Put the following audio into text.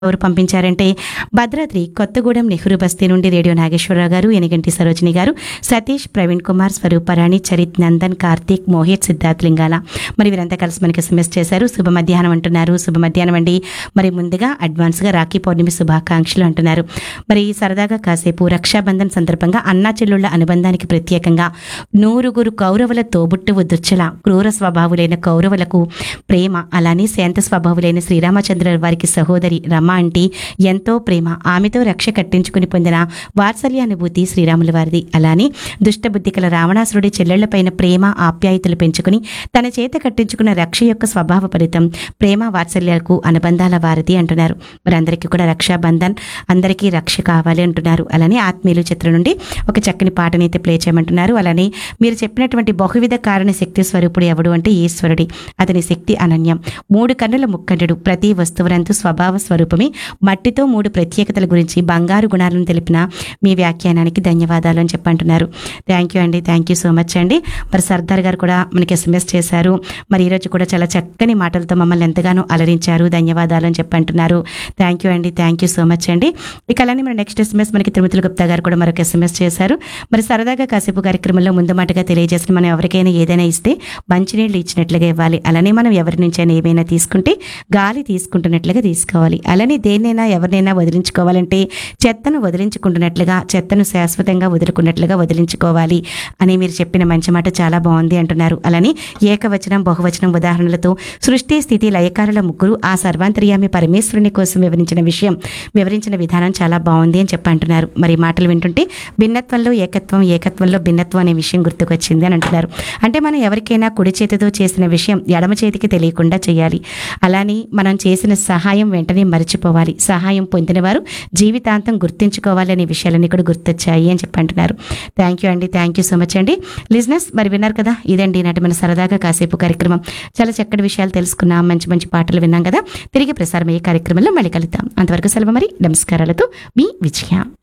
ఎవరు పంపించారంటే భద్రాద్రి కొత్తగూడెం నెహ్రూ బస్తీ నుండి రేడియో నాగేశ్వరరావు గారు ఎనిగంటి సరోజిని గారు సతీష్ ప్రవీణ్ కుమార్ స్వరూపరాణి చరిత్ నందన్ కార్తీక్ మోహిత్ సిద్ధార్థ్ లింగాల మరి వీరంతా కలిసి మనకి ఎస్ఎంఎస్ చేశారు శుభ మధ్యాహ్నం అంటున్నారు శుభ మధ్యాహ్నం అండి మరి ముందుగా అడ్వాన్స్గా రాఖీ పౌర్ణమి శుభాకాంక్షలు అంటున్నారు మరి సరదాగా కాసేపు రక్షాబంధన్ సందర్భంగా అన్నా చెల్లుళ్ల అనుబంధానికి ప్రత్యేకంగా నూరుగురు కౌరవుల తోబుట్టువు దుచ్చల క్రూర స్వభావులైన కౌరవులకు ప్రేమ అలానే శాంత స్వభావులైన శ్రీరామచంద్ర వారికి సహోదరి రమ అంటే ఎంతో ప్రేమ ఆమెతో రక్ష కట్టించుకుని పొందిన వాత్సల్యానుభూతి శ్రీరాముల వారిది అలానే దుష్టబుద్ధి కల రావణాసురుడి చెల్లెళ్లపైన ప్రేమ ఆప్యాయతలు పెంచుకుని తన చేత కట్టించుకున్న రక్ష యొక్క స్వభావ ఫలితం ప్రేమ వాత్సల్యాలకు అనుబంధాల వారిది అంటున్నారు మరి అందరికీ కూడా రక్షాబంధన్ అందరికీ రక్ష కావాలి అంటున్నారు అలానే ఆత్మీయులు చిత్రం నుండి ఒక చక్కని పాటని అయితే ప్లే చేయమంటున్నారు అలానే మీరు చెప్పినటువంటి బహువిధ కారణ శక్తి స్వరూపుడు ఎవడు అంటే ఈశ్వరుడి అతని శక్తి అనన్యం మూడు కన్నుల ముక్కంటుడు ప్రతి వస్తువునందు స్వభావ స్వరూపమే మట్టితో మూడు ప్రత్యేకతల గురించి బంగారు గుణాలను తెలిపిన మీ వ్యాఖ్యానానికి ధన్యవాదాలు అని చెప్పంటున్నారు థ్యాంక్ యూ అండి థ్యాంక్ యూ సో మచ్ అండి మరి సర్దార్ గారు కూడా మనకి ఎస్ఎంఎస్ చేశారు మరి ఈరోజు కూడా చాలా చక్కని మాటలతో మమ్మల్ని ఎంతగానో అలరించారు ధన్యవాదాలు అని చెప్పంటున్నారు థ్యాంక్ యూ అండి థ్యాంక్ యూ సో మచ్ అండి ఇక అలానే మన నెక్స్ట్ ఎస్ఎంఎస్ మనకి తిరుమతుల గుప్తా గారు కూడా మరొక ఎస్ఎంఎస్ చేశారు మరి సరదాగా కాసేపు కార్యక్రమంలో ముందు మాటగా తెలియజేసిన మనం ఎవరికైనా ఏదైనా ఇస్తే మంచినీళ్ళు ఇచ్చినట్లుగా ఇవ్వాలి అలానే మనం ఎవరి నుంచైనా ఏమైనా తీసుకుంటే గాలి తీసుకుంటున్నట్లుగా తీసుకోవాలి అలానే దేన్నైనా ఎవరినైనా వదిలించుకోవాలంటే చెత్తను వదిలించుకుంటున్నట్లుగా చెత్తను శాశ్వతంగా వదులుకున్నట్లుగా వదిలించుకోవాలి అని మీరు చెప్పిన మంచి మాట చాలా బాగుంది అంటున్నారు అలానే ఏకవచనం బహువచనం ఉదాహరణలతో సృష్టి స్థితి లయకారుల ముగ్గురు ఆ సర్వాంతర్యామి పరమేశ్వరుని కోసం వివరించిన విషయం వివరించిన విధానం చాలా బాగుంది అని చెప్పి అంటున్నారు మరి ఈ మాటలు వింటుంటే భిన్నత్వంలో ఏకత్వం ఏకత్వంలో భిన్నత్వం అనే విషయం గుర్తుకొచ్చింది అని అంటున్నారు అంటే మనం ఎవరికైనా కుడి చేతితో చేసిన విషయం ఎడమ చేతికి తెలియకుండా చేయాలి అలానే మనం చేసిన సహాయం వెంటనే మర్చిపోవాలి సహాయం పొందిన వారు జీవితాంతం గుర్తించుకోవాలి అనే విషయాలన్నీ కూడా గుర్తొచ్చాయి అని చెప్పి అంటున్నారు థ్యాంక్ యూ అండి థ్యాంక్ యూ సో మచ్ అండి లిజినెస్ మరి విన్నారు కదా ఇదండి నాటి మన సరదాగా కాసేపు కార్యక్రమం చాలా చక్కటి విషయాలు తెలుసుకున్నాం మంచి మంచి పాటలు విన్నాం కదా తిరిగి ప్రసారమయ్యే కార్యక్రమంలో మళ్ళీ కలుద్దాం అంతవరకు సెలవు మరి నమస్కారాలతో మీ విజయ